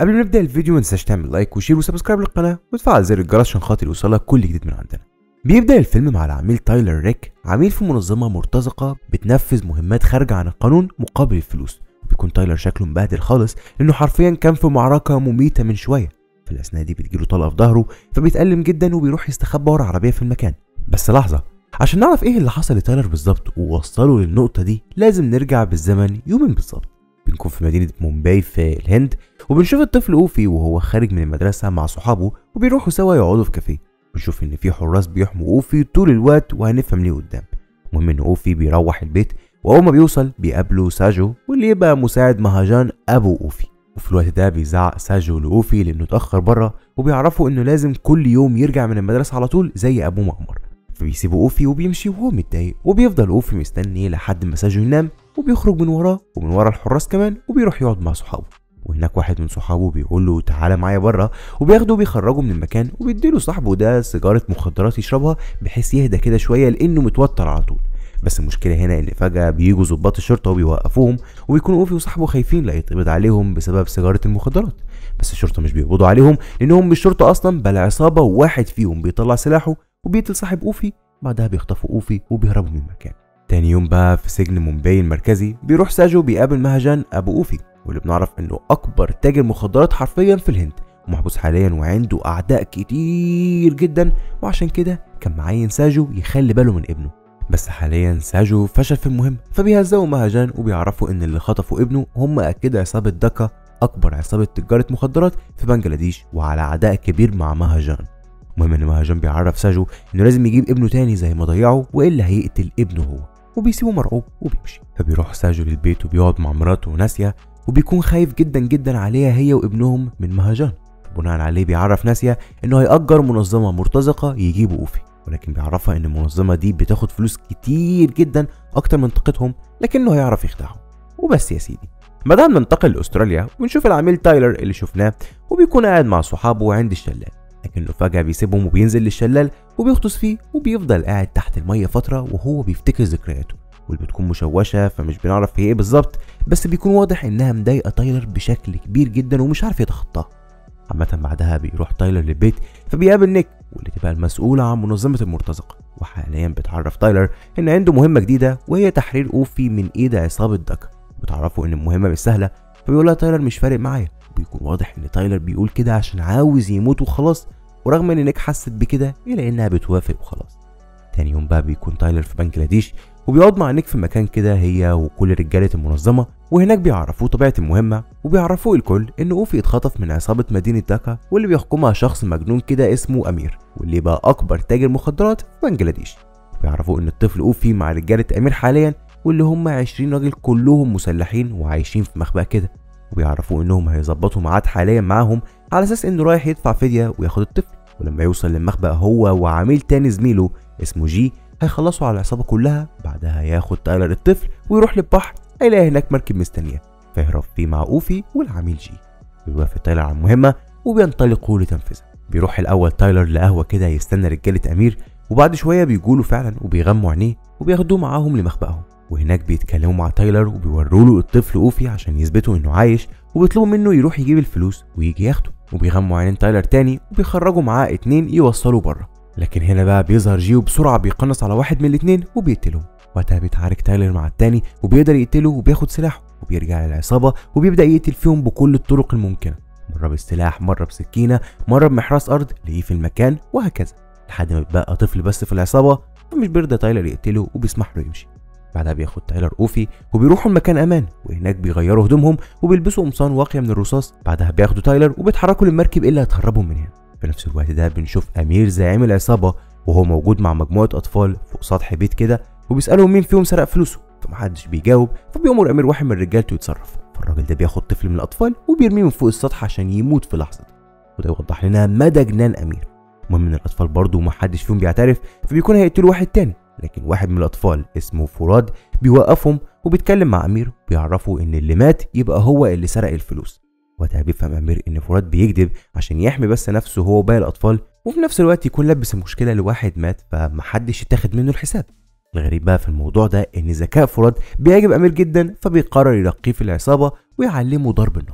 قبل ما نبدا الفيديو ما تنساش تعمل لايك وشير وسبسكرايب للقناه وتفعل زر الجرس عشان خاطر يوصلك كل جديد من عندنا بيبدا الفيلم مع العميل تايلر ريك عميل في منظمه مرتزقه بتنفذ مهمات خارجه عن القانون مقابل الفلوس بيكون تايلر شكله مبهدل خالص لانه حرفيا كان في معركه مميته من شويه في الاثناء دي بتجيله طلقه في ظهره فبيتألم جدا وبيروح يستخبى ورا عربيه في المكان بس لحظه عشان نعرف ايه اللي حصل لتايلر بالظبط ووصله للنقطه دي لازم نرجع بالزمن يومين بالظبط بنكون في مدينه مومباي في الهند وبنشوف الطفل اوفي وهو خارج من المدرسه مع صحابه وبيروحوا سوا يقعدوا في كافيه بنشوف ان في حراس بيحموا اوفي طول الوقت وهنفهم ليه قدام المهم ان اوفي بيروح البيت واول ما بيوصل بيقابله ساجو واللي يبقى مساعد مهاجان ابو اوفي وفي الوقت ده بيزعق ساجو لاوفي لانه اتاخر بره وبيعرفوا انه لازم كل يوم يرجع من المدرسه على طول زي ابوه مأمر فبيسيبوا اوفي وبيمشي وهو متضايق وبيفضل اوفي مستني لحد ما ساجو ينام وبيخرج من وراه ومن ورا الحراس كمان وبيروح يقعد مع صحابه وهناك واحد من صحابه بيقول له تعالى معايا بره وبياخده وبيخرجه من المكان وبيديله صاحبه ده سيجاره مخدرات يشربها بحيث يهدى كده شويه لانه متوتر على طول بس المشكله هنا ان فجاه بيجوا ظباط الشرطه وبيوقفوهم وبيكونوا اوفي وصاحبه خايفين لا يتقبض عليهم بسبب سيجاره المخدرات بس الشرطه مش بيقبضوا عليهم لانهم مش شرطه اصلا بل عصابه وواحد فيهم بيطلع سلاحه وبيقتل صاحب اوفي بعدها بيخطفوا اوفي وبيهربوا من المكان تاني يوم بقى في سجن مومباي المركزي بيروح ساجو بيقابل مهجان ابو اوفي واللي بنعرف انه اكبر تاجر مخدرات حرفيا في الهند ومحبوس حاليا وعنده اعداء كتير جدا وعشان كده كان معين ساجو يخلي باله من ابنه بس حاليا ساجو فشل في المهمة فبيهزقوا مهجان وبيعرفوا ان اللي خطفوا ابنه هم اكيد عصابة دكا اكبر عصابة تجارة مخدرات في بنجلاديش وعلى عداء كبير مع مهجان المهم ان مهجان بيعرف ساجو انه لازم يجيب ابنه تاني زي ما ضيعه والا هيقتل ابنه هو وبيسيبه مرعوب وبيمشي فبيروح ساجو للبيت وبيقعد مع مراته وناسيا وبيكون خايف جدا جدا عليها هي وابنهم من مهجان بناء عليه بيعرف ناسيا انه هيأجر منظمة مرتزقة يجيبوا اوفي ولكن بيعرفها ان المنظمة دي بتاخد فلوس كتير جدا اكتر من طاقتهم لكنه هيعرف يخدعهم وبس يا سيدي بعدها بننتقل لاستراليا ونشوف العميل تايلر اللي شفناه وبيكون قاعد مع صحابه عند الشلال لكنه فجأة بيسيبهم وبينزل للشلال وبيغطس فيه وبيفضل قاعد تحت المية فترة وهو بيفتكر ذكرياته واللي بتكون مشوشة فمش بنعرف هي ايه بالظبط بس بيكون واضح انها مضايقة تايلر بشكل كبير جدا ومش عارف يتخطاها عامة بعدها بيروح تايلر للبيت فبيقابل نيك واللي تبقى المسؤولة عن منظمة المرتزقة وحاليا بتعرف تايلر ان عنده مهمة جديدة وهي تحرير اوفي من ايد عصابة دكا بتعرفه ان المهمة مش سهلة فبيقول لها تايلر مش فارق معايا وبيكون واضح ان تايلر بيقول كده عشان عاوز يموت وخلاص ورغم ان نيك حست بكده الا انها بتوافق وخلاص تاني يوم بقى بيكون تايلر في بنجلاديش وبيقعد مع نيك في مكان كده هي وكل رجالة المنظمة وهناك بيعرفوه طبيعة المهمة وبيعرفوه الكل إن أوفي اتخطف من عصابة مدينة داكا واللي بيحكمها شخص مجنون كده اسمه أمير واللي بقى أكبر تاجر مخدرات في بنجلاديش بيعرفوه إن الطفل أوفي مع رجالة أمير حاليا واللي هم 20 راجل كلهم مسلحين وعايشين في مخبأ كده وبيعرفوه إنهم هيظبطوا ميعاد حاليا معاهم على أساس إنه رايح يدفع فدية وياخد الطفل ولما يوصل للمخبأ هو وعميل تاني زميله اسمه جي هيخلصوا على العصابة كلها بعدها ياخد تايلر الطفل ويروح للبحر هيلاقي هناك مركب مستنياه فيهرب فيه مع اوفي والعميل جي بيوافق تايلر على المهمة وبينطلقوا لتنفيذها بيروح الأول تايلر لقهوة كده يستنى رجالة أمير وبعد شوية بيجوله فعلا وبيغموا عينيه وبياخدوه معاهم لمخبأهم وهناك بيتكلموا مع تايلر وبيوروا له الطفل اوفي عشان يثبتوا انه عايش وبيطلبوا منه يروح يجيب الفلوس ويجي ياخده وبيغموا عينين تايلر تاني وبيخرجوا معاه اتنين يوصلوا بره لكن هنا بقى بيظهر جيو بسرعة بيقنص على واحد من الاتنين وبيقتلهم وقتها بيتعارك تايلر مع التاني وبيقدر يقتله وبياخد سلاحه وبيرجع للعصابة وبيبدأ يقتل فيهم بكل الطرق الممكنة مرة بالسلاح مرة بسكينة مرة بمحراس أرض ليه في المكان وهكذا لحد ما بيبقى طفل بس في العصابة فمش بيرضى تايلر يقتله وبيسمح له يمشي بعدها بياخد تايلر اوفي وبيروحوا المكان امان وهناك بيغيروا هدومهم وبيلبسوا قمصان واقيه من الرصاص بعدها بياخدوا تايلر وبيتحركوا للمركب اللي هتهربهم من هنا في نفس الوقت ده بنشوف امير زعيم العصابه وهو موجود مع مجموعه اطفال فوق سطح بيت كده وبيسالهم مين فيهم سرق فلوسه فمحدش بيجاوب فبيأمر امير واحد من رجالته يتصرف فالراجل ده بياخد طفل من الاطفال وبيرميه من فوق السطح عشان يموت في لحظه وده يوضح لنا مدى جنان امير المهم ان الاطفال برضه محدش فيهم بيعترف فبيكون هيقتلوا واحد تاني لكن واحد من الاطفال اسمه فراد بيوقفهم وبيتكلم مع امير بيعرفوا ان اللي مات يبقى هو اللي سرق الفلوس وقتها بيفهم امير ان فراد بيكذب عشان يحمي بس نفسه هو وباقي الاطفال وفي نفس الوقت يكون لبس المشكله لواحد مات فمحدش يتاخد منه الحساب الغريب بقى في الموضوع ده ان ذكاء فراد بيعجب امير جدا فبيقرر يرقيه في العصابه ويعلمه ضرب النار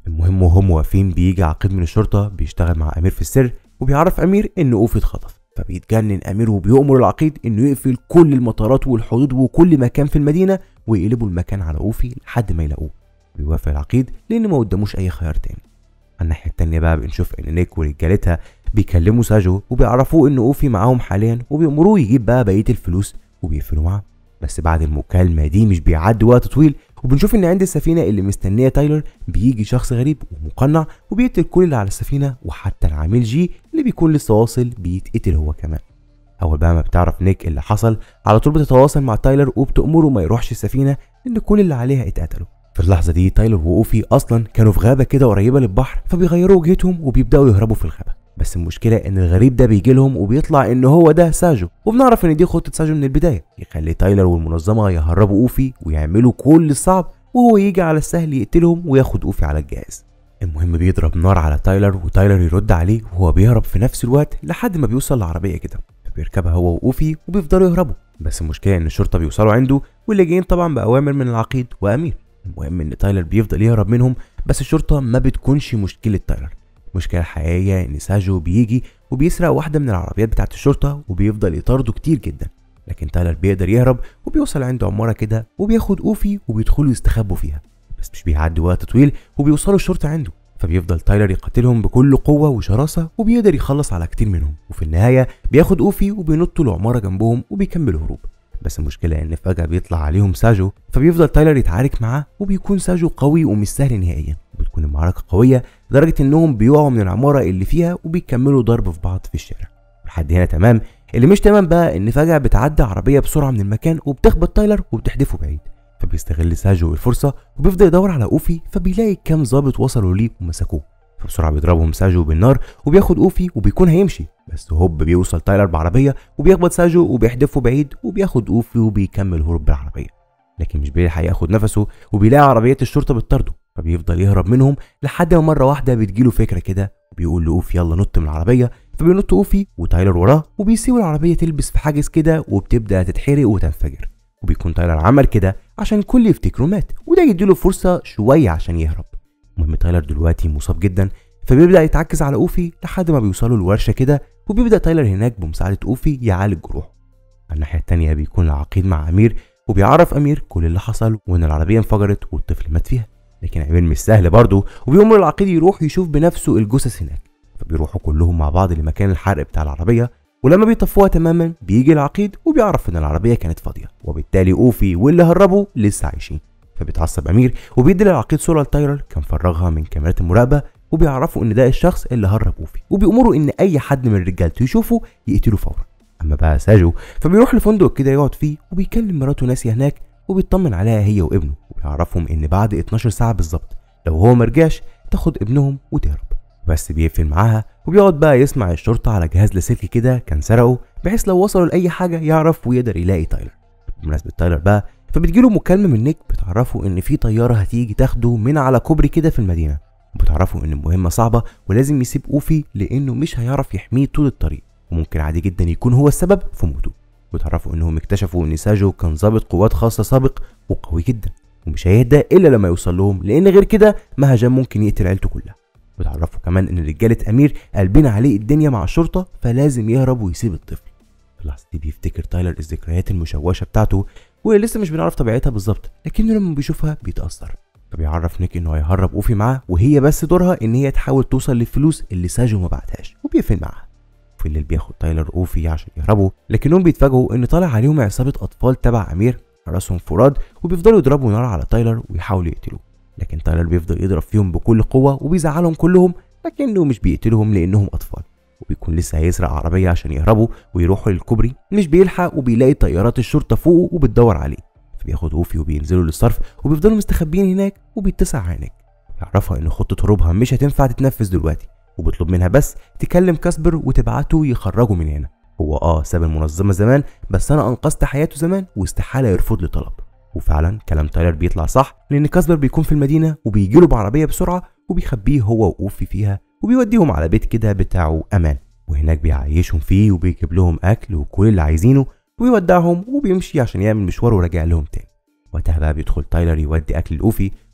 المهم وهم واقفين بيجي عقيد من الشرطه بيشتغل مع امير في السر وبيعرف امير ان اوفي اتخطف فبيتجنن امير وبيؤمر العقيد انه يقفل كل المطارات والحدود وكل مكان في المدينه ويقلبوا المكان على اوفي لحد ما يلاقوه بيوافق العقيد لان ما قداموش اي خيار تاني على الناحيه التانيه بقى بنشوف ان نيك ورجالتها بيكلموا ساجو وبيعرفوه ان اوفي معاهم حاليا وبيأمروه يجيب بقى بقيه الفلوس وبيقفلوا معاه بس بعد المكالمه دي مش بيعدي وقت طويل وبنشوف ان عند السفينه اللي مستنيه تايلر بيجي شخص غريب ومقنع وبيقتل كل اللي على السفينه وحتى العميل جي اللي بيكون لسه واصل بيتقتل هو كمان اول بقى ما بتعرف نيك اللي حصل على طول بتتواصل مع تايلر وبتأمره ما يروحش السفينه لان كل اللي عليها اتقتلوا في اللحظه دي تايلر واوفي اصلا كانوا في غابه كده قريبه للبحر فبيغيروا وجهتهم وبيبداوا يهربوا في الغابه بس المشكله ان الغريب ده بيجي لهم وبيطلع ان هو ده ساجو وبنعرف ان دي خطه ساجو من البدايه يخلي تايلر والمنظمه يهربوا اوفي ويعملوا كل الصعب وهو يجي على السهل يقتلهم وياخد اوفي على الجهاز المهم بيضرب نار على تايلر وتايلر يرد عليه وهو بيهرب في نفس الوقت لحد ما بيوصل لعربيه كده فبيركبها هو واوفي وبيفضلوا يهربوا بس المشكله ان الشرطه بيوصلوا عنده واللي جايين طبعا باوامر من العقيد وامير المهم ان تايلر بيفضل يهرب منهم بس الشرطه ما بتكونش مشكله تايلر المشكله الحقيقيه ان ساجو بيجي وبيسرق واحده من العربيات بتاعت الشرطه وبيفضل يطارده كتير جدا لكن تايلر بيقدر يهرب وبيوصل عند عماره كده وبياخد اوفي وبيدخلوا يستخبوا فيها بس مش بيعدي وقت طويل وبيوصلوا الشرطه عنده فبيفضل تايلر يقتلهم بكل قوة وشراسة وبيقدر يخلص على كتير منهم وفي النهاية بياخد أوفي وبينطوا العمارة جنبهم وبيكملوا هروب بس المشكلة إن فجأة بيطلع عليهم ساجو فبيفضل تايلر يتعارك معاه وبيكون ساجو قوي ومش سهل نهائيا بتكون المعركة قوية لدرجة إنهم بيقعوا من العمارة اللي فيها وبيكملوا ضرب في بعض في الشارع لحد هنا تمام اللي مش تمام بقى إن فجأة بتعدي عربية بسرعة من المكان وبتخبط تايلر وبتحدفه بعيد فبيستغل ساجو الفرصة وبيفضل يدور على أوفي فبيلاقي كام ظابط وصلوا ليه ومسكوه فبسرعة بيضربهم ساجو بالنار وبياخد أوفي وبيكون هيمشي بس هوب بيوصل تايلر بعربية وبيخبط ساجو وبيحدفه بعيد وبياخد أوفي وبيكمل هروب بالعربية لكن مش بيلحق ياخد نفسه وبيلاقي عربيات الشرطة بتطارده فبيفضل يهرب منهم لحد ما مرة واحدة بتجيله فكرة كده وبيقول لأوفي يلا نط من العربية فبينط أوفي وتايلر وراه وبيسيبوا العربية تلبس في حاجز كده وبتبدأ تتحرق وتنفجر وبيكون تايلر عمل كده عشان الكل يفتكره مات وده يديله فرصة شوية عشان يهرب المهم تايلر دلوقتي مصاب جدا فبيبدأ يتعكز على أوفي لحد ما بيوصلوا الورشة كده وبيبدأ تايلر هناك بمساعدة أوفي يعالج جروحه على الناحية التانية بيكون العقيد مع أمير وبيعرف أمير كل اللي حصل وإن العربية انفجرت والطفل مات فيها لكن أمير مش سهل برضه وبيأمر العقيد يروح يشوف بنفسه الجثث هناك فبيروحوا كلهم مع بعض لمكان الحرق بتاع العربية ولما بيطفوها تماما بيجي العقيد وبيعرف ان العربيه كانت فاضيه وبالتالي اوفي واللي هربوا لسه عايشين فبيتعصب امير وبيدي للعقيد صوره لتايلر كان فرغها من كاميرات المراقبه وبيعرفوا ان ده الشخص اللي هرب اوفي وبيأمروا ان اي حد من رجالته يشوفه يقتله فورا اما بقى ساجو فبيروح لفندق كده يقعد فيه وبيكلم مراته ناسية هناك وبيطمن عليها هي وابنه ويعرفهم ان بعد 12 ساعه بالظبط لو هو مرجعش تاخد ابنهم وتهرب بس بيقفل معاها وبيقعد بقى يسمع الشرطة على جهاز لاسلكي كده كان سرقه بحيث لو وصلوا لأي حاجة يعرف ويقدر يلاقي تايلر بمناسبة تايلر بقى فبتجيله مكالمة من نيك بتعرفه إن في طيارة هتيجي تاخده من على كوبري كده في المدينة وبتعرفه إن المهمة صعبة ولازم يسيب أوفي لأنه مش هيعرف يحميه طول الطريق وممكن عادي جدا يكون هو السبب في موته بتعرفوا إنهم اكتشفوا إن ساجو كان ضابط قوات خاصة سابق وقوي جدا ومش هيهدى إلا لما يوصل لهم لأن غير كده مهجان ممكن يقتل عيلته كلها بتعرفوا كمان ان رجاله امير قلبين عليه الدنيا مع الشرطه فلازم يهرب ويسيب الطفل في اللحظه دي بيفتكر تايلر الذكريات المشوشه بتاعته ولسه مش بنعرف طبيعتها بالظبط لكنه لما بيشوفها بيتاثر فبيعرف نيك انه هيهرب اوفي معاه وهي بس دورها ان هي تحاول توصل للفلوس اللي ساجو ما بعتهاش وبيقفل معاها في الليل بياخد تايلر اوفي عشان يهربوا لكنهم بيتفاجئوا ان طالع عليهم عصابه اطفال تبع امير راسهم فراد وبيفضلوا يضربوا نار على تايلر ويحاولوا يقتلوه لكن تايلر بيفضل يضرب فيهم بكل قوه وبيزعلهم كلهم لكنه مش بيقتلهم لانهم اطفال وبيكون لسه هيسرق عربيه عشان يهربوا ويروحوا للكوبري مش بيلحق وبيلاقي طيارات الشرطه فوقه وبتدور عليه فبياخد اوفي وبينزلوا للصرف وبيفضلوا مستخبيين هناك وبيتسع عينك يعرفها ان خطه هروبها مش هتنفع تتنفذ دلوقتي وبيطلب منها بس تكلم كاسبر وتبعته يخرجوا من هنا هو اه ساب المنظمه زمان بس انا انقذت حياته زمان واستحاله يرفض لي طلب وفعلا كلام تايلر بيطلع صح لان كاسبر بيكون في المدينه وبيجيله بعربيه بسرعه وبيخبيه هو واوفي فيها وبيوديهم على بيت كده بتاعه امان وهناك بيعيشهم فيه وبيجيب لهم اكل وكل اللي عايزينه ويودعهم وبيمشي عشان يعمل مشوار وراجع لهم تاني وقتها بقى بيدخل تايلر يودي اكل لاوفي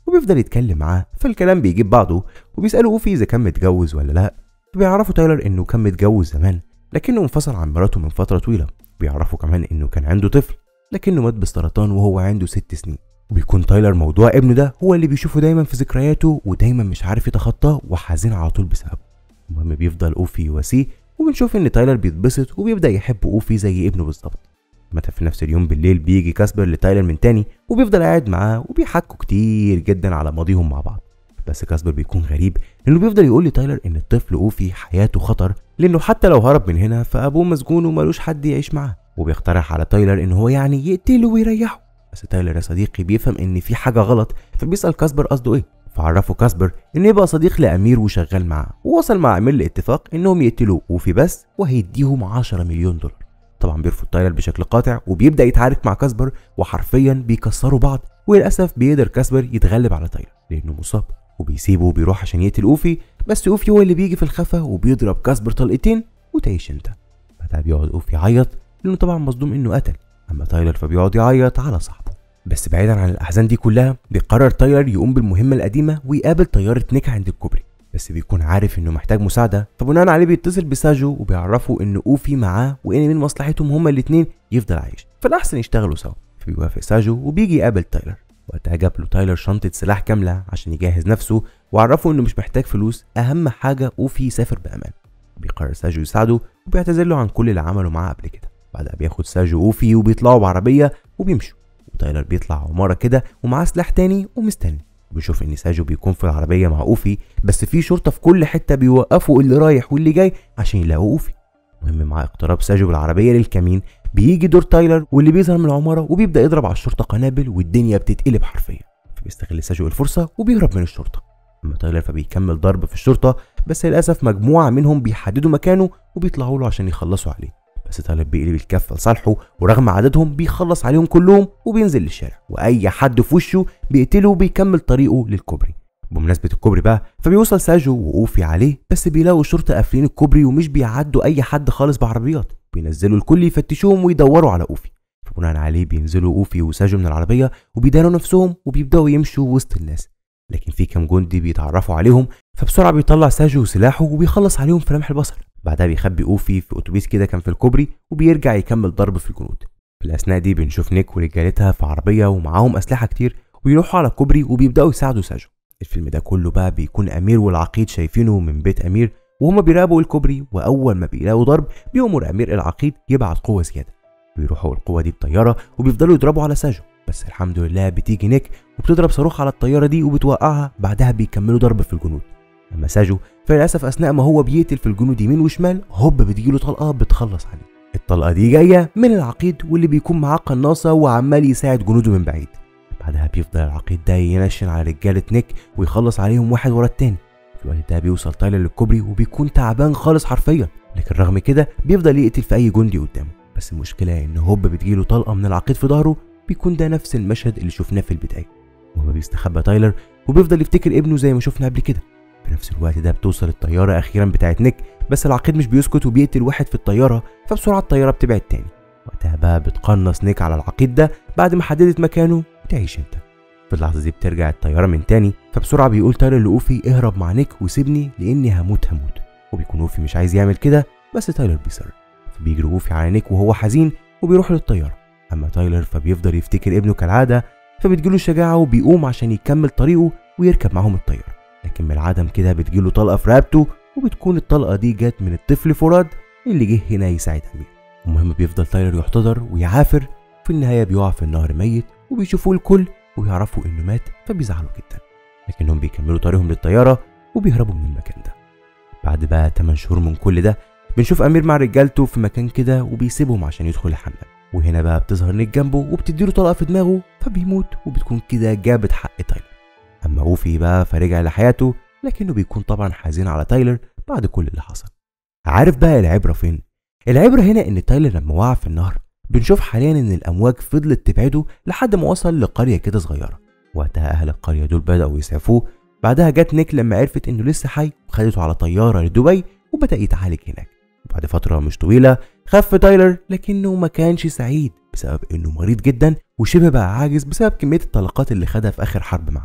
وبيفضل يتكلم معاه فالكلام بيجيب بعضه وبيسأله أوفي إذا كان متجوز ولا لأ فبيعرفوا تايلر إنه كان متجوز زمان لكنه انفصل عن مراته من فترة طويلة بيعرفوا كمان إنه كان عنده طفل لكنه مات بالسرطان وهو عنده ست سنين وبيكون تايلر موضوع ابنه ده هو اللي بيشوفه دايما في ذكرياته ودايما مش عارف يتخطاه وحزين على طول بسببه المهم بيفضل اوفي يواسيه وبنشوف ان تايلر بيتبسط وبيبدا يحب اوفي زي ابنه بالظبط متى في نفس اليوم بالليل بيجي كاسبر لتايلر من تاني وبيفضل قاعد معاه وبيحكوا كتير جدا على ماضيهم مع بعض بس كاسبر بيكون غريب لانه بيفضل يقول لتايلر ان الطفل اوفي حياته خطر لانه حتى لو هرب من هنا فابوه مسجون وملوش حد يعيش معاه وبيقترح على تايلر ان هو يعني يقتله ويريحه بس تايلر يا صديقي بيفهم ان في حاجه غلط فبيسال كاسبر قصده ايه فعرفه كاسبر ان يبقى صديق لامير وشغال معاه ووصل مع امير لاتفاق انهم يقتلوا اوفي بس وهيديهم 10 مليون دولار طبعا بيرفض تايلر بشكل قاطع وبيبدا يتعارك مع كاسبر وحرفيا بيكسروا بعض وللاسف بيقدر كاسبر يتغلب على تايلر لانه مصاب وبيسيبه وبيروح عشان يقتل اوفي بس اوفي هو اللي بيجي في الخفا وبيضرب كاسبر طلقتين وتعيش انت بعدها بيقعد اوفي يعيط لانه طبعا مصدوم انه قتل اما تايلر فبيقعد يعيط على صاحبه بس بعيدا عن الاحزان دي كلها بيقرر تايلر يقوم بالمهمه القديمه ويقابل طياره نيك عند الكوبري بس بيكون عارف انه محتاج مساعده فبناء عليه بيتصل بساجو وبيعرفوا ان اوفي معاه وان من مصلحتهم هما الاثنين يفضل عايش فالاحسن يشتغلوا سوا فبيوافق ساجو وبيجي يقابل تايلر وقتها جاب له تايلر شنطه سلاح كامله عشان يجهز نفسه وعرفه انه مش محتاج فلوس اهم حاجه اوفي يسافر بامان بيقرر ساجو يساعده وبيعتذر له عن كل اللي عمله معاه قبل كده بعدها بياخد ساجو اوفي وبيطلعوا بعربيه وبيمشوا وتايلر بيطلع عماره كده ومعاه سلاح تاني ومستني بنشوف ان ساجو بيكون في العربيه مع اوفي بس في شرطه في كل حته بيوقفوا اللي رايح واللي جاي عشان يلاقوا اوفي المهم مع اقتراب ساجو بالعربيه للكمين بيجي دور تايلر واللي بيظهر من العماره وبيبدا يضرب على الشرطه قنابل والدنيا بتتقلب حرفيا فبيستغل ساجو الفرصه وبيهرب من الشرطه اما تايلر فبيكمل ضرب في الشرطه بس للاسف مجموعه منهم بيحددوا مكانه وبيطلعوا له عشان يخلصوا عليه بس تايلر بيقلب الكفه لصالحه ورغم عددهم بيخلص عليهم كلهم وبينزل للشارع واي حد في وشه بيقتله وبيكمل طريقه للكوبري بمناسبة الكوبري بقى فبيوصل ساجو وأوفي عليه بس بيلاقوا الشرطة قافلين الكوبري ومش بيعدوا أي حد خالص بعربيات بينزلوا الكل يفتشوهم ويدوروا على أوفي فبناء عليه بينزلوا أوفي وساجو من العربية وبيداروا نفسهم وبيبدأوا يمشوا وسط الناس لكن في كام جندي بيتعرفوا عليهم فبسرعة بيطلع ساجو سلاحه وبيخلص عليهم في لمح البصر بعدها بيخبي اوفي في اتوبيس كده كان في الكوبري وبيرجع يكمل ضرب في الجنود في الاثناء دي بنشوف نيك ورجالتها في عربيه ومعاهم اسلحه كتير وبيروحوا على الكوبري وبيبداوا يساعدوا ساجو الفيلم ده كله بقى بيكون امير والعقيد شايفينه من بيت امير وهما بيراقبوا الكوبري واول ما بيلاقوا ضرب بيأمر امير العقيد يبعت قوه زياده بيروحوا القوه دي بطياره وبيفضلوا يضربوا على ساجو بس الحمد لله بتيجي نيك وبتضرب صاروخ على الطياره دي وبتوقعها بعدها بيكملوا ضرب في الجنود اما ساجو فللاسف اثناء ما هو بيقتل في الجنود يمين وشمال هوب بتجيله طلقه بتخلص عليه الطلقه دي جايه من العقيد واللي بيكون معاه قناصه وعمال يساعد جنوده من بعيد بعدها بيفضل العقيد ده ينشن على رجاله نيك ويخلص عليهم واحد ورا التاني في الوقت ده بيوصل تايلر للكوبري وبيكون تعبان خالص حرفيا لكن رغم كده بيفضل يقتل في اي جندي قدامه بس المشكله ان هوب بتجيله طلقه من العقيد في ظهره بيكون ده نفس المشهد اللي شفناه في البدايه وهو بيستخبى تايلر وبيفضل يفتكر ابنه زي ما شفنا قبل كده في نفس الوقت ده بتوصل الطيارة أخيرا بتاعت نيك بس العقيد مش بيسكت وبيقتل واحد في الطيارة فبسرعة الطيارة بتبعد تاني وقتها بقى بتقنص نيك على العقيد ده بعد ما حددت مكانه وتعيش انت في اللحظة دي بترجع الطيارة من تاني فبسرعة بيقول تايلر لأوفي اهرب مع نيك وسيبني لأني هموت هموت وبيكون أوفي مش عايز يعمل كده بس تايلر بيصر فبيجري أوفي على نيك وهو حزين وبيروح للطيارة أما تايلر فبيفضل يفتكر ابنه كالعادة فبتجيله الشجاعة وبيقوم عشان يكمل طريقه ويركب معاهم الطيارة لكن من العدم كده بتجيله طلقة في رقبته وبتكون الطلقة دي جت من الطفل فراد اللي جه هنا يساعد أمير المهم بيفضل تايلر يحتضر ويعافر في النهاية بيقع في النهر ميت وبيشوفوه الكل ويعرفوا إنه مات فبيزعلوا جدا لكنهم بيكملوا طريقهم للطيارة وبيهربوا من المكان ده بعد بقى 8 شهور من كل ده بنشوف أمير مع رجالته في مكان كده وبيسيبهم عشان يدخل الحمام وهنا بقى بتظهر نيك جنبه وبتديله طلقة في دماغه فبيموت وبتكون كده جابت حق تايلر اما اوفي بقى فرجع لحياته لكنه بيكون طبعا حزين على تايلر بعد كل اللي حصل عارف بقى العبره فين العبره هنا ان تايلر لما وقع في النهر بنشوف حاليا ان الامواج فضلت تبعده لحد ما وصل لقريه كده صغيره وقتها اهل القريه دول بداوا يسعفوه بعدها جت نيك لما عرفت انه لسه حي وخدته على طياره لدبي وبدا يتعالج هناك وبعد فتره مش طويله خف تايلر لكنه ما كانش سعيد بسبب انه مريض جدا وشبه بقى عاجز بسبب كميه الطلقات اللي خدها في اخر حرب معاه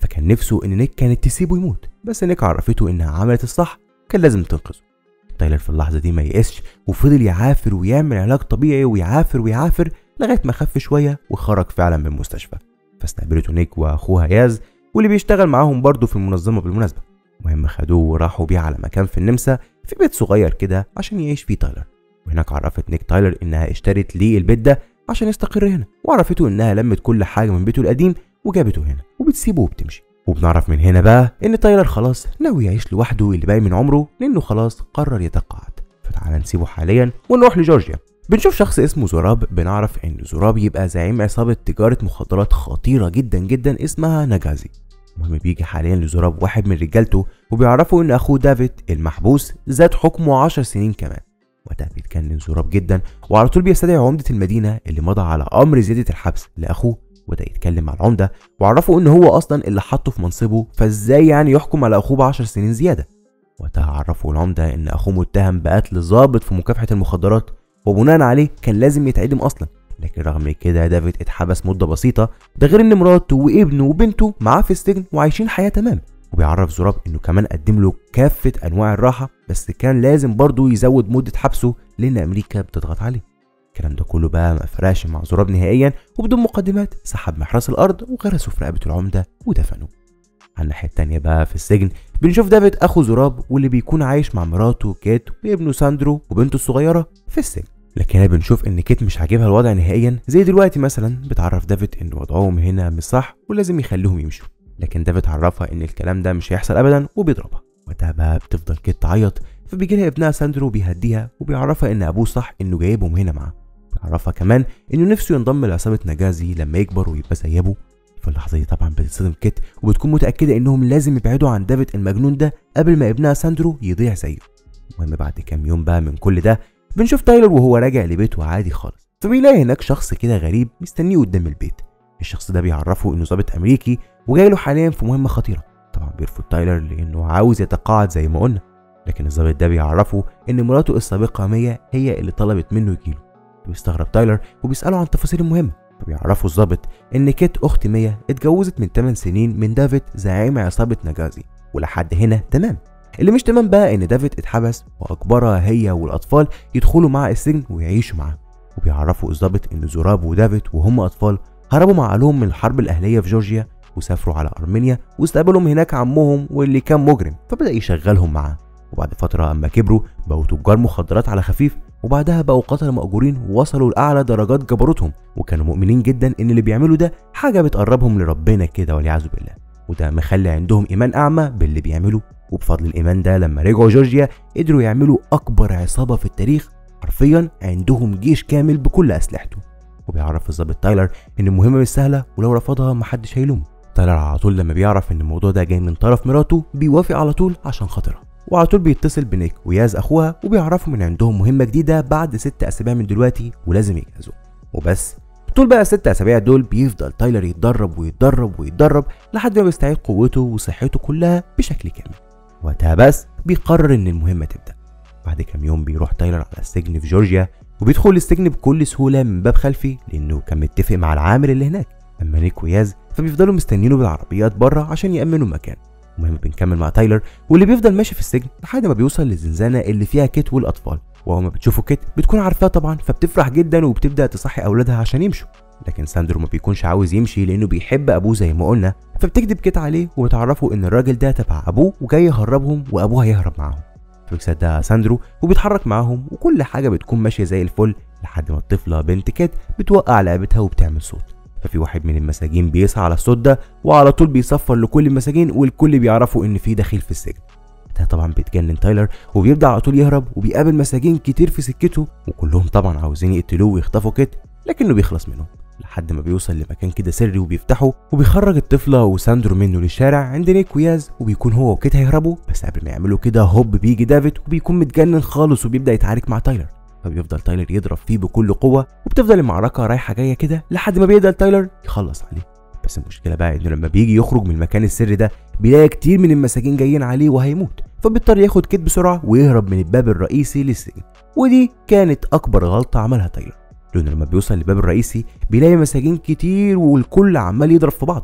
فكان نفسه ان نيك كانت تسيبه يموت بس نيك عرفته انها عملت الصح كان لازم تنقذه تايلر في اللحظه دي ما يئسش وفضل يعافر ويعمل علاج طبيعي ويعافر ويعافر لغايه ما خف شويه وخرج فعلا من المستشفى فاستقبلته نيك واخوها ياز واللي بيشتغل معاهم برضه في المنظمه بالمناسبه المهم خدوه وراحوا بيه على مكان في النمسا في بيت صغير كده عشان يعيش فيه تايلر وهناك عرفت نيك تايلر انها اشترت ليه البيت ده عشان يستقر هنا وعرفته انها لمت كل حاجه من بيته القديم وجابته هنا وبتسيبه وبتمشي وبنعرف من هنا بقى ان تايلر خلاص ناوي يعيش لوحده اللي باقي من عمره لانه خلاص قرر يتقاعد فتعالى نسيبه حاليا ونروح لجورجيا بنشوف شخص اسمه زراب بنعرف ان زراب يبقى زعيم عصابة تجارة مخدرات خطيرة جدا جدا اسمها نجازي المهم بيجي حاليا لزراب واحد من رجالته وبيعرفوا ان اخوه دافيد المحبوس زاد حكمه 10 سنين كمان وقتها بيتكلم زراب جدا وعلى طول بيستدعي عمدة المدينة اللي مضى على امر زيادة الحبس لاخوه وبدا يتكلم مع العمدة وعرفوا ان هو اصلا اللي حطه في منصبه فازاي يعني يحكم على اخوه ب 10 سنين زيادة وقتها عرفوا العمدة ان اخوه متهم بقتل ضابط في مكافحة المخدرات وبناء عليه كان لازم يتعدم اصلا لكن رغم كده دافيد اتحبس مدة بسيطة ده غير ان مراته وابنه وبنته معاه في السجن وعايشين حياة تمام وبيعرف زراب انه كمان قدم له كافة انواع الراحة بس كان لازم برضه يزود مدة حبسه لان امريكا بتضغط عليه الكلام ده كله بقى ما فرقش مع زراب نهائيا وبدون مقدمات سحب محرس الارض وغرسه في رقبة العمدة ودفنه على الناحية التانية بقى في السجن بنشوف دافيد اخو زراب واللي بيكون عايش مع مراته كيت وابنه ساندرو وبنته الصغيرة في السجن لكن هنا بنشوف ان كيت مش عاجبها الوضع نهائيا زي دلوقتي مثلا بتعرف دافيد ان وضعهم هنا مش صح ولازم يخليهم يمشوا لكن دافيد عرفها ان الكلام ده مش هيحصل ابدا وبيضربها وقتها بقى بتفضل كيت تعيط فبيجي لها ابنها ساندرو بيهديها وبيعرفها ان ابوه صح انه جايبهم هنا معاه بيعرفها كمان انه نفسه ينضم لعصابه نجازي لما يكبر ويبقى زي ابوه في اللحظه دي طبعا بتتصدم كيت وبتكون متاكده انهم لازم يبعدوا عن دافيد المجنون ده قبل ما ابنها ساندرو يضيع زيه المهم بعد كام يوم بقى من كل ده بنشوف تايلر وهو راجع لبيته عادي خالص فبيلاقي هناك شخص كده غريب مستنيه قدام البيت الشخص ده بيعرفه انه ضابط امريكي وجاي له حاليا في مهمه خطيره طبعا بيرفض تايلر لانه عاوز يتقاعد زي ما قلنا لكن الضابط ده بيعرفه ان مراته السابقه مية هي اللي طلبت منه يجيله بيستغرب تايلر وبيساله عن تفاصيل المهمه فبيعرفوا الضابط ان كيت اخت مية اتجوزت من 8 سنين من دافيد زعيم عصابه نجازي ولحد هنا تمام اللي مش تمام بقى ان دافيد اتحبس واجبرها هي والاطفال يدخلوا مع السجن ويعيشوا معاه وبيعرفوا الضابط ان زراب ودافيد وهم اطفال هربوا مع اهلهم من الحرب الاهليه في جورجيا وسافروا على ارمينيا واستقبلهم هناك عمهم واللي كان مجرم فبدا يشغلهم معاه وبعد فتره اما كبروا بقوا تجار مخدرات على خفيف وبعدها بقوا قتلة مأجورين ووصلوا لأعلى درجات جبروتهم وكانوا مؤمنين جدا إن اللي بيعملوا ده حاجة بتقربهم لربنا كده والعياذ بالله وده مخلي عندهم إيمان أعمى باللي بيعملوه وبفضل الإيمان ده لما رجعوا جورجيا قدروا يعملوا أكبر عصابة في التاريخ حرفيا عندهم جيش كامل بكل أسلحته وبيعرف الظابط تايلر إن المهمة مش سهلة ولو رفضها محدش هيلومه تايلر على طول لما بيعرف إن الموضوع ده جاي من طرف مراته بيوافق على طول عشان خاطرها وعلى طول بيتصل بنيك وياز اخوها وبيعرفوا من عندهم مهمه جديده بعد ست اسابيع من دلوقتي ولازم يجهزوا وبس طول بقى الست اسابيع دول بيفضل تايلر يتدرب ويتدرب ويتدرب لحد ما بيستعيد قوته وصحته كلها بشكل كامل وقتها بس بيقرر ان المهمه تبدا بعد كام يوم بيروح تايلر على السجن في جورجيا وبيدخل السجن بكل سهوله من باب خلفي لانه كان متفق مع العامل اللي هناك اما نيك وياز فبيفضلوا مستنينه بالعربيات بره عشان يامنوا المكان المهم بنكمل مع تايلر واللي بيفضل ماشي في السجن لحد ما بيوصل للزنزانه اللي فيها كيت والاطفال واول ما بتشوفه كيت بتكون عارفاه طبعا فبتفرح جدا وبتبدا تصحي اولادها عشان يمشوا لكن ساندرو ما بيكونش عاوز يمشي لانه بيحب ابوه زي ما قلنا فبتكذب كيت عليه وبتعرفه ان الراجل ده تبع ابوه وجاي يهربهم وابوه هيهرب معاهم فبيصدقها ساندرو وبيتحرك معاهم وكل حاجه بتكون ماشيه زي الفل لحد ما الطفله بنت كيت بتوقع لعبتها وبتعمل صوت ففي واحد من المساجين بيسعى على الصوت ده وعلى طول بيصفر لكل المساجين والكل بيعرفوا ان في دخيل في السجن ده طبعا بيتجنن تايلر وبيبدا على طول يهرب وبيقابل مساجين كتير في سكته وكلهم طبعا عاوزين يقتلوه ويخطفوا كيت لكنه بيخلص منهم لحد ما بيوصل لمكان كده سري وبيفتحه وبيخرج الطفله وساندرو منه للشارع عند نيك وياز وبيكون هو وكيت هيهربوا بس قبل ما يعملوا كده هوب بيجي دافيد وبيكون متجنن خالص وبيبدا يتعارك مع تايلر فبيفضل تايلر يضرب فيه بكل قوه وبتفضل المعركه رايحه جايه كده لحد ما بيقدر تايلر يخلص عليه بس المشكله بقى انه لما بيجي يخرج من المكان السري ده بيلاقي كتير من المساجين جايين عليه وهيموت فبيضطر ياخد كيت بسرعه ويهرب من الباب الرئيسي للسجن ودي كانت اكبر غلطه عملها تايلر لانه لما بيوصل للباب الرئيسي بيلاقي مساجين كتير والكل عمال يضرب في بعضه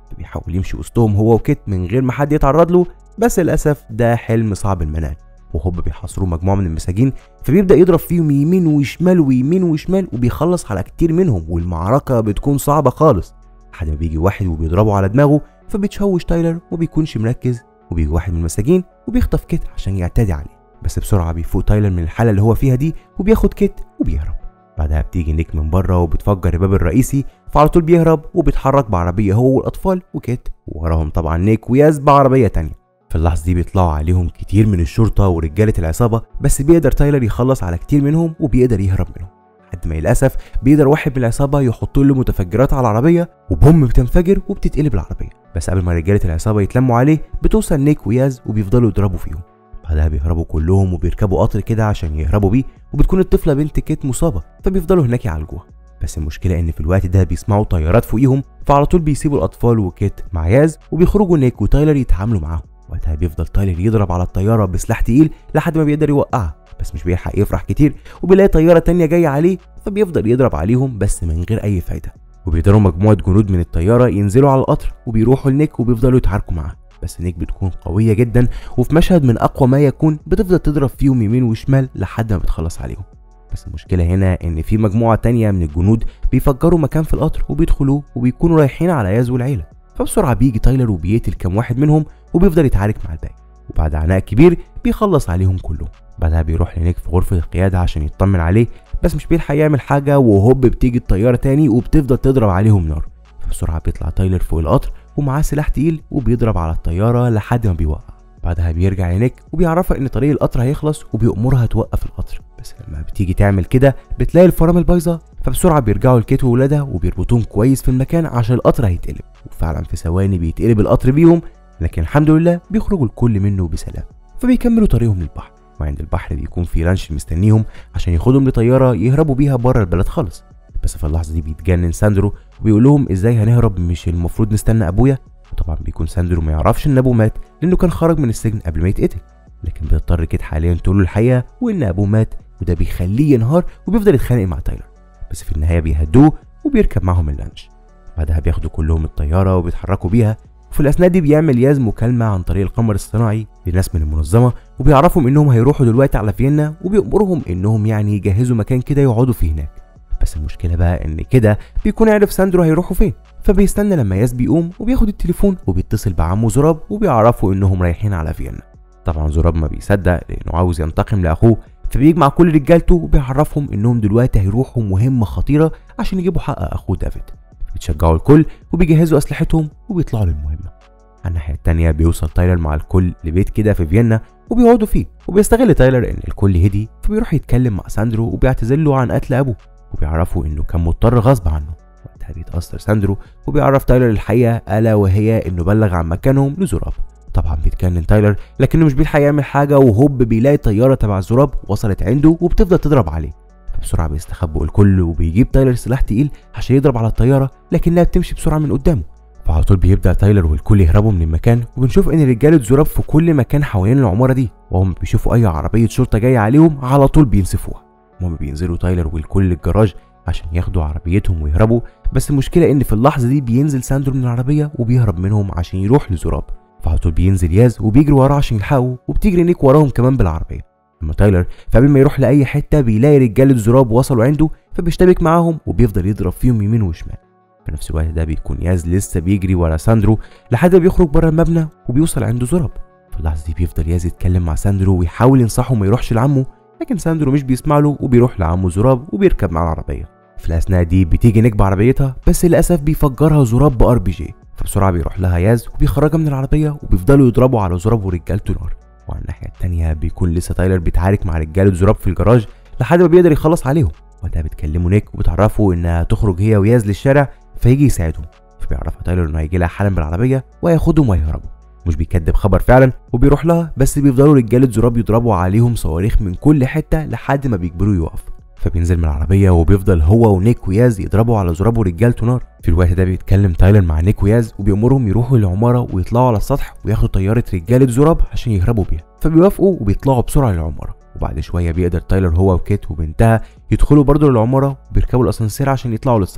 بيحاول يمشي وسطهم هو وكيت من غير ما حد يتعرض له بس للاسف ده حلم صعب المنال وهوب بيحاصروه مجموعه من المساجين فبيبدا يضرب فيهم يمين وشمال ويمين وشمال وبيخلص على كتير منهم والمعركه بتكون صعبه خالص لحد ما بيجي واحد وبيضربه على دماغه فبيتشوش تايلر وبيكونش مركز وبيجي واحد من المساجين وبيخطف كيت عشان يعتدي عليه بس بسرعه بيفوق تايلر من الحاله اللي هو فيها دي وبياخد كيت وبيهرب بعدها بتيجي نيك من بره وبتفجر الباب الرئيسي فعلى طول بيهرب وبيتحرك بعربيه هو والاطفال وكيت ووراهم طبعا نيك وياز بعربيه تانية في اللحظه دي بيطلعوا عليهم كتير من الشرطه ورجاله العصابه بس بيقدر تايلر يخلص على كتير منهم وبيقدر يهرب منهم لحد ما للاسف بيقدر واحد من العصابه يحط له متفجرات على العربيه وبوم بتنفجر وبتتقلب العربيه بس قبل ما رجاله العصابه يتلموا عليه بتوصل نيك وياز وبيفضلوا يضربوا فيهم بعدها بيهربوا كلهم وبيركبوا قطر كده عشان يهربوا بيه وبتكون الطفله بنت كيت مصابه فبيفضلوا هناك يعالجوها بس المشكله ان في الوقت ده بيسمعوا طيارات فوقيهم فعلى طول بيسيبوا الاطفال وكيت مع ياز وبيخرجوا نيك وتايلر يتعاملوا معاهم وقتها بيفضل تايلر يضرب على الطياره بسلاح تقيل لحد ما بيقدر يوقعها بس مش بيلحق يفرح كتير وبيلاقي طياره تانية جايه عليه فبيفضل يضرب عليهم بس من غير اي فايده وبيقدروا مجموعه جنود من الطياره ينزلوا على القطر وبيروحوا لنيك وبيفضلوا يتعاركوا معاه بس نيك بتكون قويه جدا وفي مشهد من اقوى ما يكون بتفضل تضرب فيهم يمين وشمال لحد ما بتخلص عليهم بس المشكله هنا ان في مجموعه تانية من الجنود بيفجروا مكان في القطر وبيدخلوه وبيكونوا رايحين على ياز والعيله فبسرعه بيجي تايلر وبيقتل كام واحد منهم وبيفضل يتعارك مع الباقي وبعد عناء كبير بيخلص عليهم كلهم بعدها بيروح لنيك في غرفة القيادة عشان يطمن عليه بس مش بيلحق يعمل حاجة وهوب بتيجي الطيارة تاني وبتفضل تضرب عليهم نار فبسرعة بيطلع تايلر فوق القطر ومعاه سلاح تقيل وبيضرب على الطيارة لحد ما بيوقع بعدها بيرجع لنيك وبيعرفها ان طريق القطر هيخلص وبيأمرها توقف القطر بس لما بتيجي تعمل كده بتلاقي الفرامل بايظه فبسرعه بيرجعوا لكيت وولادها وبيربطوهم كويس في المكان عشان القطر هيتقلب وفعلا في ثواني بيتقلب القطر بيهم لكن الحمد لله بيخرجوا الكل منه بسلام فبيكملوا طريقهم للبحر وعند البحر بيكون في لانش مستنيهم عشان ياخدهم لطياره يهربوا بيها بره البلد خالص بس في اللحظه دي بيتجنن ساندرو وبيقول لهم ازاي هنهرب مش المفروض نستنى ابويا وطبعا بيكون ساندرو ما يعرفش ان ابوه مات لانه كان خرج من السجن قبل ما يتقتل لكن بيضطر كيت حاليا تقول له الحقيقه وان ابوه مات وده بيخليه ينهار وبيفضل يتخانق مع تايلر بس في النهايه بيهدوه وبيركب معاهم اللانش بعدها بياخدوا كلهم الطياره وبيتحركوا بيها وفي الاثناء دي بيعمل ياز مكالمه عن طريق القمر الصناعي لناس من المنظمه وبيعرفهم انهم هيروحوا دلوقتي على فيينا وبيأمرهم انهم يعني يجهزوا مكان كده يقعدوا فيه هناك بس المشكله بقى ان كده بيكون عارف ساندرو هيروحوا فين فبيستنى لما ياس بيقوم وبياخد التليفون وبيتصل بعمه زراب وبيعرفوا انهم رايحين على فيينا طبعا زراب ما بيصدق لانه عاوز ينتقم لاخوه فبيجمع كل رجالته وبيعرفهم انهم دلوقتي هيروحوا مهمه خطيره عشان يجيبوا حق اخوه دافيد بيتشجعوا الكل وبيجهزوا اسلحتهم وبيطلعوا للمهمه على الناحيه التانيه بيوصل تايلر مع الكل لبيت كده في فيينا وبيقعدوا فيه وبيستغل تايلر ان الكل هدي فبيروح يتكلم مع ساندرو وبيعتذر له عن قتل ابوه وبيعرفوا انه كان مضطر غصب عنه وقتها بيتاثر ساندرو وبيعرف تايلر الحقيقه الا وهي انه بلغ عن مكانهم لزراب طبعا بيتكلم تايلر لكنه مش بيلحق يعمل حاجه وهوب بيلاقي طياره تبع زراب وصلت عنده وبتفضل تضرب عليه فبسرعه بيستخبوا الكل وبيجيب تايلر سلاح تقيل عشان يضرب على الطياره لكنها بتمشي بسرعه من قدامه فعلى طول بيبدا تايلر والكل يهربوا من المكان وبنشوف ان رجاله زراب في كل مكان حوالين العماره دي وهم بيشوفوا اي عربيه شرطه جايه عليهم على طول بينسفوها المهم بينزلوا تايلر والكل الجراج عشان ياخدوا عربيتهم ويهربوا بس المشكله ان في اللحظه دي بينزل ساندرو من العربيه وبيهرب منهم عشان يروح لزراب فعلى طول بينزل ياز وبيجري وراه عشان يلحقه وبتجري نيك وراهم كمان بالعربيه اما تايلر فقبل ما يروح لاي حته بيلاقي رجاله زراب وصلوا عنده فبيشتبك معاهم وبيفضل يضرب فيهم يمين وشمال في نفس الوقت ده بيكون ياز لسه بيجري ورا ساندرو لحد ما بيخرج بره المبنى وبيوصل عند زراب في اللحظه دي بيفضل ياز يتكلم مع ساندرو ويحاول ينصحه ما يروحش لعمه لكن ساندرو مش بيسمع له وبيروح لعمه زراب وبيركب مع العربيه في الاثناء دي بتيجي نيك بعربيتها بس للاسف بيفجرها زراب بار بي جي فبسرعه بيروح لها ياز وبيخرجها من العربيه وبيفضلوا يضربوا على زراب ورجالته نار وعلى الناحيه التانيه بيكون لسه تايلر بيتعارك مع رجاله زراب في الجراج لحد ما بيقدر يخلص عليهم وقتها بتكلموا نيك وبتعرفوا انها تخرج هي وياز للشارع فيجي يساعدهم فبيعرفها تايلر انه هيجي لها حالا بالعربيه وهياخدهم وهيهربوا مش بيكدب خبر فعلا وبيروح لها بس بيفضلوا رجاله زراب يضربوا عليهم صواريخ من كل حته لحد ما بيجبروه يقف فبينزل من العربية وبيفضل هو ونيك وياز يضربوا على زراب ورجالته نار في الوقت ده بيتكلم تايلر مع نيك وياز وبيأمرهم يروحوا للعمارة ويطلعوا على السطح وياخدوا طيارة رجالة زراب عشان يهربوا بيها فبيوافقوا وبيطلعوا بسرعة للعمارة وبعد شوية بيقدر تايلر هو وكيت وبنتها يدخلوا برضه للعمارة وبيركبوا الأسانسير عشان يطلعوا للسطح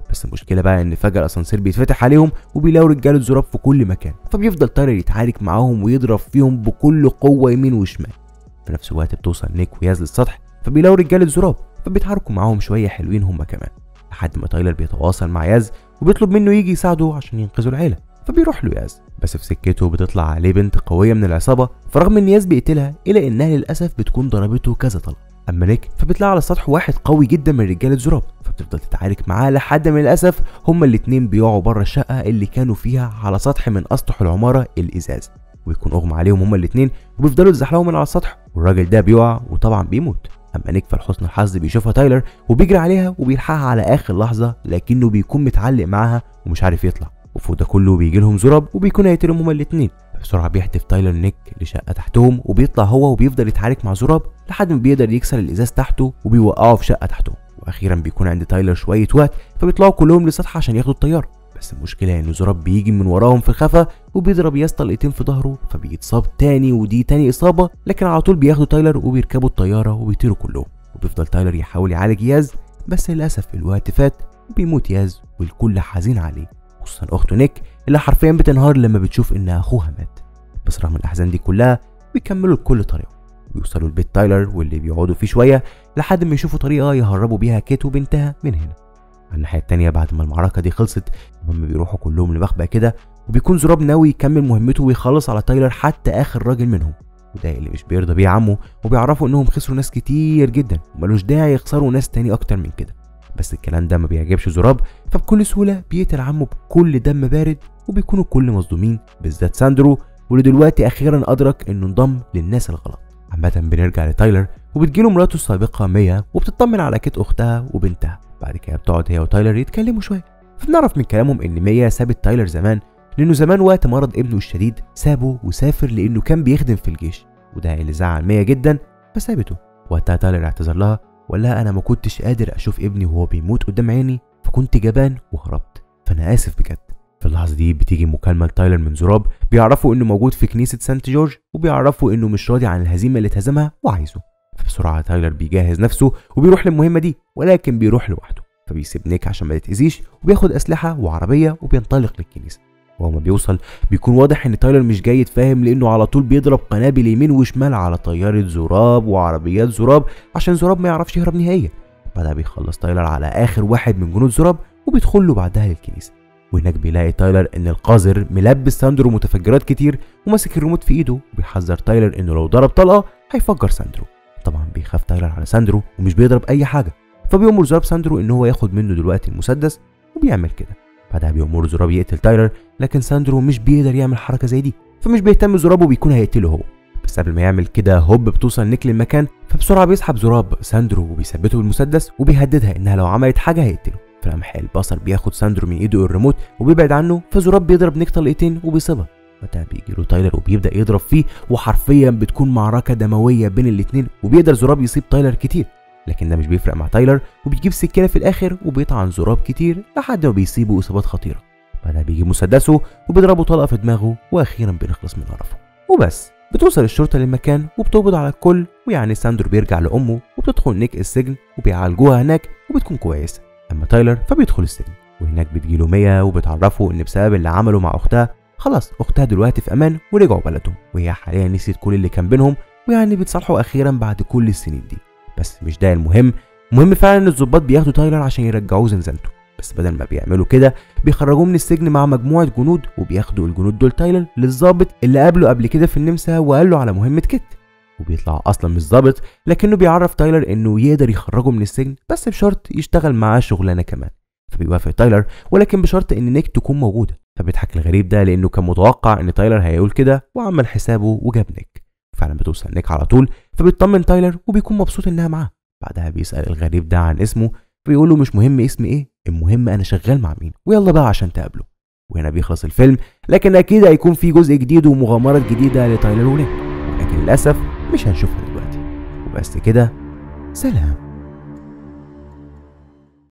بس المشكله بقى ان فجاه الاسانسير بيتفتح عليهم وبيلاقوا رجاله زراب في كل مكان فبيفضل تايلر يتعارك معاهم ويضرب فيهم بكل قوه يمين وشمال في نفس الوقت بتوصل نيك وياز للسطح فبيلاقوا رجاله زراب فبيتحاركوا معاهم شويه حلوين هم كمان لحد ما تايلر بيتواصل مع ياز وبيطلب منه يجي يساعده عشان ينقذوا العيله فبيروح له ياز بس في سكته بتطلع عليه بنت قويه من العصابه فرغم ان ياز بيقتلها الا انها للاسف بتكون ضربته كذا طلقه اما نيك فبيطلع على السطح واحد قوي جدا من رجاله زراب فبتفضل تتعارك معاه لحد ما للاسف هما الاتنين بيقعوا بره الشقه اللي كانوا فيها على سطح من اسطح العماره الازاز ويكون اغمى عليهم هما الاتنين وبيفضلوا يتزحلقوا من على السطح والراجل ده بيقع وطبعا بيموت اما نيك فلحسن الحظ بيشوفها تايلر وبيجري عليها وبيلحقها على اخر لحظه لكنه بيكون متعلق معاها ومش عارف يطلع وفوق ده كله بيجي لهم زراب وبيكون هيقتلهم هما الاتنين بسرعه بيحدف تايلر نيك لشقه تحتهم وبيطلع هو وبيفضل يتعارك مع زراب لحد ما بيقدر يكسر الازاز تحته وبيوقعه في شقه تحتهم واخيرا بيكون عند تايلر شويه وقت فبيطلعوا كلهم للسطح عشان ياخدوا الطياره بس المشكله ان زراب بيجي من وراهم في الخفا وبيضرب ياس طلقتين في ظهره فبيتصاب تاني ودي تاني اصابه لكن على طول بياخدوا تايلر وبيركبوا الطياره وبيطيروا كلهم وبيفضل تايلر يحاول يعالج ياز بس للاسف الوقت فات وبيموت ياز والكل حزين عليه خصوصا اخته نيك اللي حرفيا بتنهار لما بتشوف ان اخوها مات بس رغم الاحزان دي كلها بيكملوا لكل طريقه بيوصلوا لبيت تايلر واللي بيقعدوا فيه شويه لحد ما يشوفوا طريقه يهربوا بيها كيت وبنتها من هنا على الناحيه التانيه بعد ما المعركه دي خلصت المهم بيروحوا كلهم لمخبأ كده وبيكون زراب ناوي يكمل مهمته ويخلص على تايلر حتى اخر راجل منهم وده اللي مش بيرضى بيه عمه وبيعرفوا انهم خسروا ناس كتير جدا وملوش داعي يخسروا ناس تاني اكتر من كده بس الكلام ده ما بيعجبش زراب فبكل سهوله بيقتل عمه بكل دم بارد وبيكونوا كل مصدومين بالذات ساندرو واللي دلوقتي اخيرا ادرك انه انضم للناس الغلط عامة بنرجع لتايلر وبتجيله مراته السابقة ميا وبتطمن على كيت أختها وبنتها بعد كده بتقعد هي وتايلر يتكلموا شوية فبنعرف من كلامهم إن ميا سابت تايلر زمان لأنه زمان وقت مرض ابنه الشديد سابه وسافر لأنه كان بيخدم في الجيش وده اللي زعل ميا جدا فسابته وقتها تايلر اعتذر لها وقال لها أنا ما كنتش قادر أشوف ابني وهو بيموت قدام عيني فكنت جبان وهربت فأنا آسف بجد في اللحظة دي بتيجي مكالمة لتايلر من زراب بيعرفوا انه موجود في كنيسة سانت جورج وبيعرفوا انه مش راضي عن الهزيمة اللي اتهزمها وعايزه فبسرعة تايلر بيجهز نفسه وبيروح للمهمة دي ولكن بيروح لوحده فبيسيب نيك عشان ما تتأذيش وبياخد أسلحة وعربية وبينطلق للكنيسة وهو ما بيوصل بيكون واضح ان تايلر مش جاي يتفاهم لانه على طول بيضرب قنابل يمين وشمال على طيارة زراب وعربيات زراب عشان زراب ما يعرفش يهرب نهائيا بعدها بيخلص تايلر على اخر واحد من جنود زراب وبيدخل له بعدها للكنيسة وهناك بيلاقي تايلر ان القذر ملبس ساندرو متفجرات كتير وماسك الريموت في ايده وبيحذر تايلر انه لو ضرب طلقه هيفجر ساندرو طبعا بيخاف تايلر على ساندرو ومش بيضرب اي حاجه فبيأمر زراب ساندرو ان هو ياخد منه دلوقتي المسدس وبيعمل كده بعدها بيأمر زراب يقتل تايلر لكن ساندرو مش بيقدر يعمل حركه زي دي فمش بيهتم زراب وبيكون هيقتله هو بس قبل ما يعمل كده هوب بتوصل نيك للمكان فبسرعه بيسحب زراب ساندرو وبيثبته بالمسدس وبيهددها انها لو عملت حاجه هيقتله في لمح البصر بياخد ساندرو من ايده الريموت وبيبعد عنه فزراب بيضرب نيك طلقتين وبيصيبها وقتها بيجي له تايلر وبيبدا يضرب فيه وحرفيا بتكون معركه دمويه بين الاتنين وبيقدر زراب يصيب تايلر كتير لكن ده مش بيفرق مع تايلر وبيجيب سكينه في الاخر وبيطعن زراب كتير لحد ما بيصيبه اصابات خطيره بعدها بيجيب مسدسه وبيضربه طلقه في دماغه واخيرا بنخلص من قرفه وبس بتوصل الشرطة للمكان وبتقبض على الكل ويعني ساندرو بيرجع لأمه وبتدخل نيك السجن وبيعالجوها هناك وبتكون كويسة أما تايلر فبيدخل السجن وهناك بتجيله ميا وبتعرفه إن بسبب اللي عمله مع أختها خلاص أختها دلوقتي في أمان ورجعوا بلدهم وهي حاليا نسيت كل اللي كان بينهم ويعني بيتصالحوا أخيرا بعد كل السنين دي بس مش ده المهم المهم فعلا إن الظباط بياخدوا تايلر عشان يرجعوه زنزانته بس بدل ما بيعملوا كده بيخرجوه من السجن مع مجموعة جنود وبياخدوا الجنود دول تايلر للظابط اللي قابله قبل كده في النمسا وقال له على مهمة كيت وبيطلع اصلا مش ظابط لكنه بيعرف تايلر انه يقدر يخرجه من السجن بس بشرط يشتغل معاه شغلانه كمان فبيوافق تايلر ولكن بشرط ان نيك تكون موجوده فبيضحك الغريب ده لانه كان متوقع ان تايلر هيقول كده وعمل حسابه وجاب نيك فعلا بتوصل نيك على طول فبيطمن تايلر وبيكون مبسوط انها معاه بعدها بيسال الغريب ده عن اسمه فبيقول له مش مهم اسم ايه المهم انا شغال مع مين ويلا بقى عشان تقابله وهنا بيخلص الفيلم لكن اكيد هيكون في جزء جديد ومغامرات جديده لتايلر ونيك لكن للاسف مش هنشوفها دلوقتي وبس كده سلام